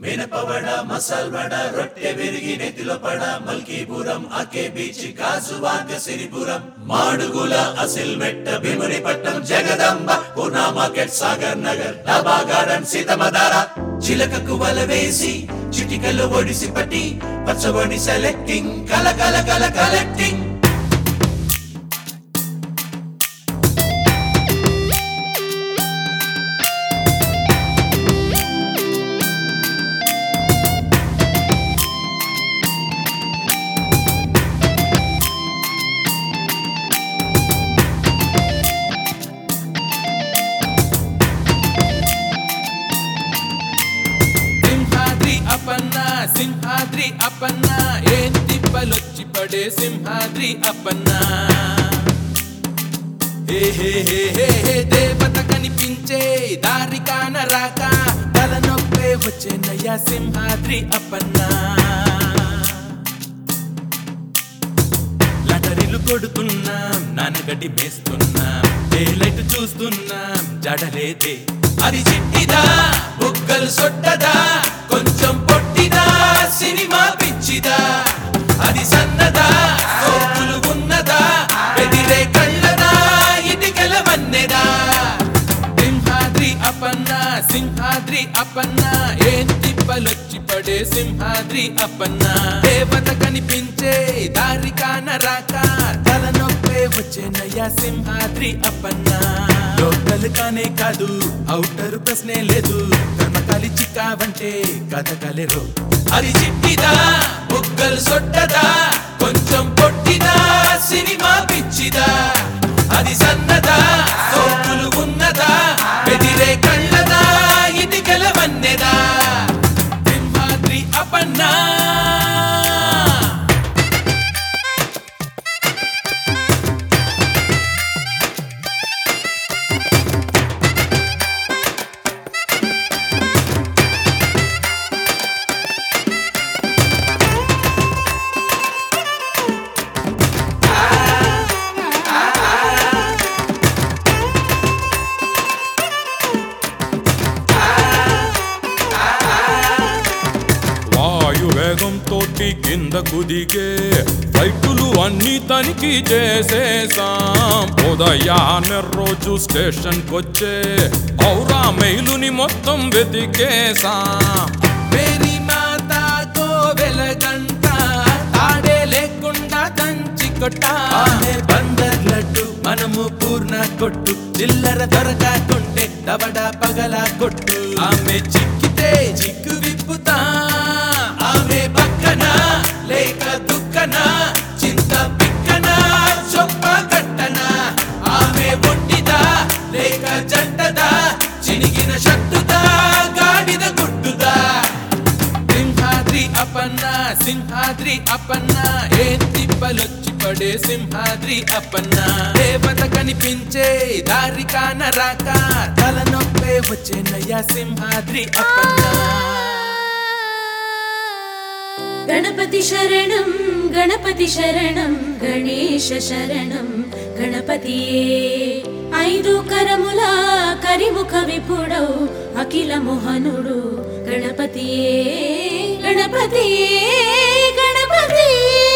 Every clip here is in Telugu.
మినపవడ మసాల్ వడ రొట్టె విరిగి నెత్తిలో పడ Malkapuram R K beach Gajuwaka Siripuram Madugula Asilmetta Bheemunipatnam Jagadamba Poorna market Sagar Nagar Daba garden Seethammadhara చిలకకు వల వేసి చిటికలు ఒడిసి పట్టి పచ్చబడి సెలెక్టింగ్ కల కల కల కలెక్టింగ్ సింహాద్రి అపన్న సింహాద్రి అపన్న ఏం తిప్పలొచ్చి పడే సింహాద్రి అపన్న హే హే హే హే హే దేవత కనిపించే దారి కానరాక తలనొప్పే వచ్చేనయ్యా సింహాద్రి అపన్న లటరీలు కొడుతున్నాం నానగడ్డి మేస్తున్నాం డేలైట్ చూస్తున్నాం జడలేదే అది చిట్టిదా బుగ్గలు సొట్టదా కొంచెం పొట్టిదా సినిమా పిచ్చిదా అది సన్నదా సోపులు ఉన్నదా ఎదిరే కళ్ళదా ఇటికల వన్నెదా సింహాద్రి అపన్న సింహాద్రి అపన్న ఏం తిప్పలొచ్చి పడే సింహాద్రి అపన్న దేవత కనిపించే దారి కానరాక తలనొప్పే వచ్చేనయ్యా సింహాద్రి అపన్న లోకల్ కానే కాదు ఔటర్ ప్రశ్నే లేదు కర్మకాలి చిక్కావంటే కథ కలెరు అది చిట్టిదా బుగ్గలు సొట్టదా కొంచెం పొట్టిదా సినిమా పిచ్చిదా అది సన్నదా సోపులు ఉన్నదా ఎదిరే కళ్ళదా ఇది గెలవన్నెదా సింహాద్రి అపన్నా వాయు వేగంతో కిందకు దిగే ఫ్లైట్లు అన్ని తనిఖీ చేసేసాం ఉదయాన్నే రోజు స్టేషన్ కొచ్చే ఔరా మెయిలుని మొత్తం వెతికేసాం మేరీ మాత కోవెలగంట తాడే లేకుండా దంచి కొట్ట బందర్ లడ్డు మనము పూర్ణ కొట్టు చిల్లర దొరకకుంటే దవడ పగల కొట్టు ఆమె చిక్కితే చిక్కు విప్పుతా ఆమె పక్కన లేక దుక్కన చింత పిక్కన చొప్ప కట్టన ఆమె ఒంటిదా లేక జంటదా చినిగిన షట్టుదా గాడిద గుడ్డుదా సింహాద్రి అపన్న సింహాద్రి అపన్న ఏం తిప్పలొచ్చి పడే సింహాద్రి అపన్న దేవత కనిపించే దారి కానరాక తలనొప్పే వచ్చేనయ్యా సింహాద్రి అపన్న గణపతి శరణం గణపతి శరణం గణేశ శరణం గణపతియే ఐదు కరముల కరిముఖ విపుడౌ అఖిల మోహనుడు గణపతియే గణపతియే గణపతియే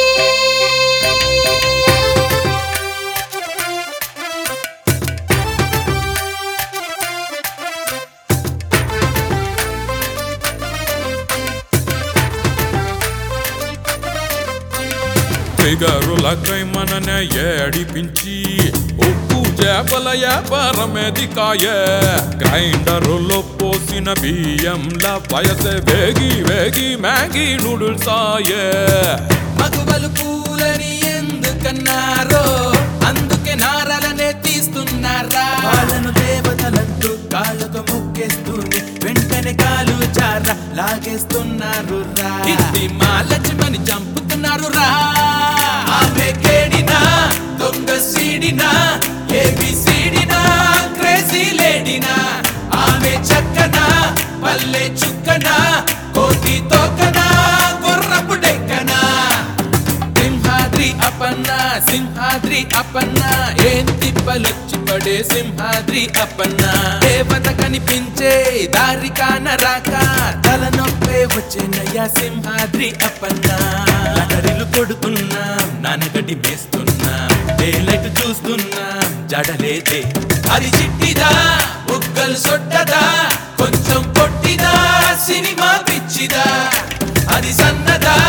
ఫిగరులకై మననే ఏడిపించి ఉప్పు చేపల వ్యాపారమేది కాయే గ్రైండరులో పోసిన బియ్యంల వయసే వేగి వేగి మ్యాగీ నూడిల్స్ ఆయే మగువలు పూలని ఎందుకన్నారో అందుకే నారలనే తీస్తున్నారా వాళ్ళను దేవతలంటూ కాళ్ళకు మొక్కేస్తూనే వెంటనే కాలు చార లాగేస్తున్నారు రా ఇంటి మా లక్ష్మని చంపుతున్నారు రా ఆమె కేడినా దొంగ సీడినా ఏబి సీడినా క్రేజీ లేడినా ఆమె చక్కనా పల్లె చుక్కనా కోటి తోకనా గుర్రపు డెక్కనా సింహాద్రి అపన్న సింహాద్రి అపన్న ఏం తిప్పలొచ్చి పడే సింహాద్రి అపన్న దేవత కనిపించే దారి కానరాక తలనొప్పే వచ్చేనయ్యా సింహాద్రి అప్పన్నా లహరిలు కొడుతున్నాం నానగడ్డి మేస్తున్నాం డేలైట్ చూస్తున్నాం జడలేదే అది చిట్టిదా బుగ్గలు సొట్టదా